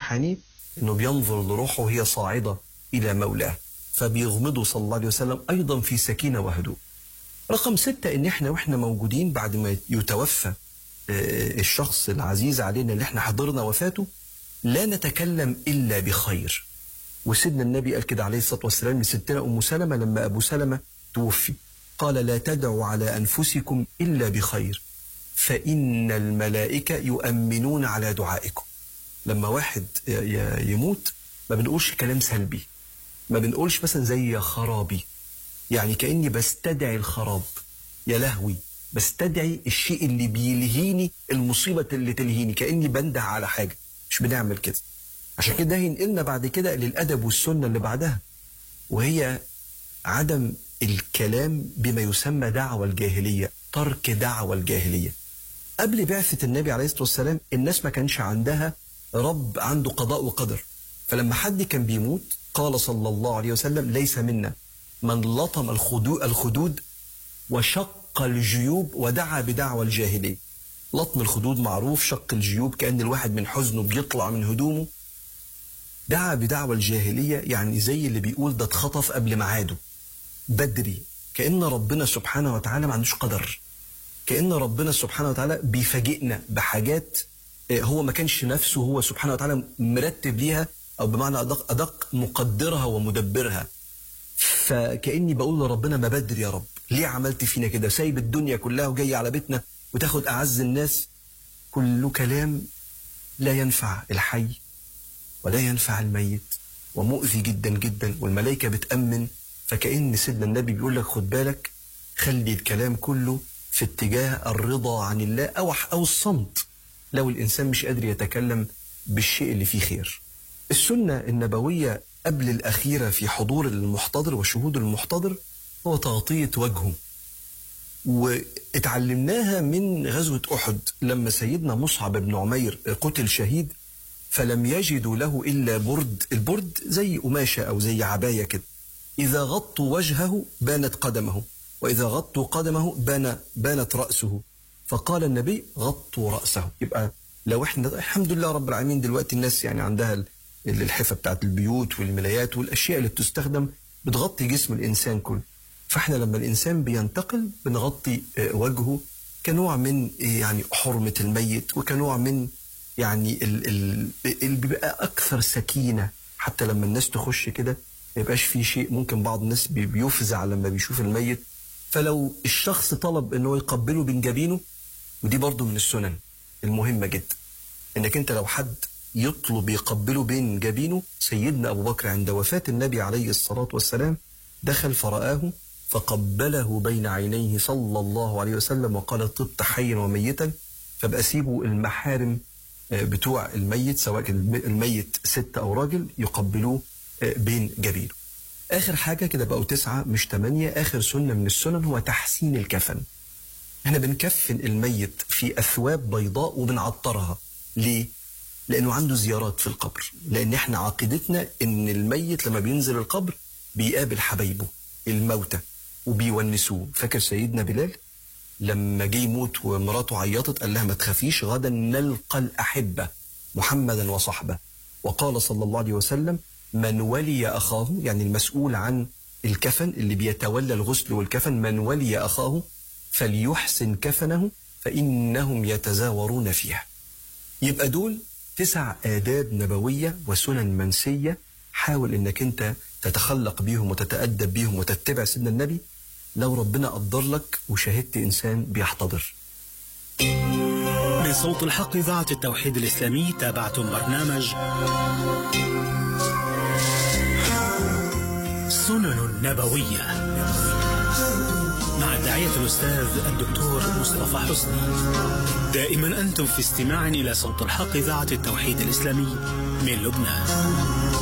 الروحاني انه بينظر لروحه وهي صاعده الى مولاه فبيغمضه صلى الله عليه وسلم ايضا في سكينه وهدوء. رقم ستة ان احنا واحنا موجودين بعد ما يتوفى الشخص العزيز علينا اللي احنا حضرنا وفاته لا نتكلم الا بخير. وسيدنا النبي قال كده عليه الصلاه والسلام لستنا ام سلمه لما ابو سلمه توفي قال لا تدعوا على انفسكم الا بخير فان الملائكه يؤمنون على دعائكم. لما واحد يموت ما بنقولش كلام سلبي ما بنقولش مثلا زي يا خرابي يعني كاني بستدعي الخراب يا لهوي بستدعي الشيء اللي بيلهيني المصيبه اللي تلهيني كاني بنده على حاجه مش بنعمل كده عشان كده هينقلنا بعد كده للادب والسنه اللي بعدها وهي عدم الكلام بما يسمى دعوة الجاهلية ترك دعوة الجاهلية قبل بعثة النبي عليه الصلاة والسلام الناس ما كانش عندها رب عنده قضاء وقدر فلما حد كان بيموت قال صلى الله عليه وسلم ليس منا من لطم الخدود, الخدود وشق الجيوب ودعا بدعوى الجاهلية لطم الخدود معروف شق الجيوب كأن الواحد من حزنه بيطلع من هدومه دعا بدعوى الجاهلية يعني زي اللي بيقول ده اتخطف قبل ميعاده بدري كأن ربنا سبحانه وتعالى ما عندوش قدر كأن ربنا سبحانه وتعالى بيفاجئنا بحاجات هو ما كانش نفسه هو سبحانه وتعالى مرتب ليها أو بمعنى أدق, أدق مقدرها ومدبرها فكأني بقول لربنا ما بدري يا رب ليه عملت فينا كده سايب الدنيا كلها وجاي على بيتنا وتاخد أعز الناس كل كلام لا ينفع الحي ولا ينفع الميت ومؤذي جدا جدا والملائكة بتأمن فكأن سيدنا النبي بيقول لك خد بالك خلي الكلام كله في اتجاه الرضا عن الله أو أو الصمت لو الإنسان مش قادر يتكلم بالشيء اللي فيه خير. السنة النبوية قبل الأخيرة في حضور المحتضر وشهود المحتضر هو تغطية وجهه. واتعلمناها من غزوة أحد لما سيدنا مصعب بن عمير قتل شهيد فلم يجدوا له إلا برد البرد زي قماشة أو زي عباية كده إذا غطوا وجهه بانت قدمه وإذا غطوا قدمه بان بانت رأسه فقال النبي غطوا رأسه يبقى لو احنا الحمد لله رب العالمين دلوقتي الناس يعني عندها الحفة بتاعت البيوت والملايات والأشياء اللي بتستخدم بتغطي جسم الإنسان كله فاحنا لما الإنسان بينتقل بنغطي وجهه كنوع من يعني حرمة الميت وكنوع من يعني اللي بيبقى أكثر سكينة حتى لما الناس تخش كده ما يبقاش في شيء ممكن بعض الناس بيفزع لما بيشوف الميت فلو الشخص طلب ان هو يقبله بين جبينه ودي برضو من السنن المهمه جدا انك انت لو حد يطلب يقبله بين جبينه سيدنا ابو بكر عند وفاه النبي عليه الصلاه والسلام دخل فرآه فقبله بين عينيه صلى الله عليه وسلم وقال طبت حيا وميتا فبقى سيبوا المحارم بتوع الميت سواء كان الميت ست او راجل يقبلوه بين جبينه آخر حاجة كده بقوا تسعة مش تمانية آخر سنة من السنن هو تحسين الكفن احنا بنكفن الميت في أثواب بيضاء وبنعطرها ليه؟ لأنه عنده زيارات في القبر لأن احنا عقيدتنا إن الميت لما بينزل القبر بيقابل حبايبه الموتى وبيونسوه فاكر سيدنا بلال لما جه يموت ومراته عيطت قال لها ما تخافيش غدا نلقى الأحبة محمدا وصحبه وقال صلى الله عليه وسلم من ولي أخاه يعني المسؤول عن الكفن اللي بيتولى الغسل والكفن من ولي أخاه فليحسن كفنه فإنهم يتزاورون فيها يبقى دول تسع آداب نبوية وسنن منسية حاول انك انت تتخلق بيهم وتتأدب بيهم وتتبع سيدنا النبي لو ربنا قدر لك وشاهدت إنسان بيحتضر من صوت الحق إذاعة التوحيد الإسلامي تابعتم برنامج سنن نبوية مع الداعية الأستاذ الدكتور مصطفى حسني دائما أنتم في استماع إلى صوت الحق إذاعة التوحيد الإسلامي من لبنان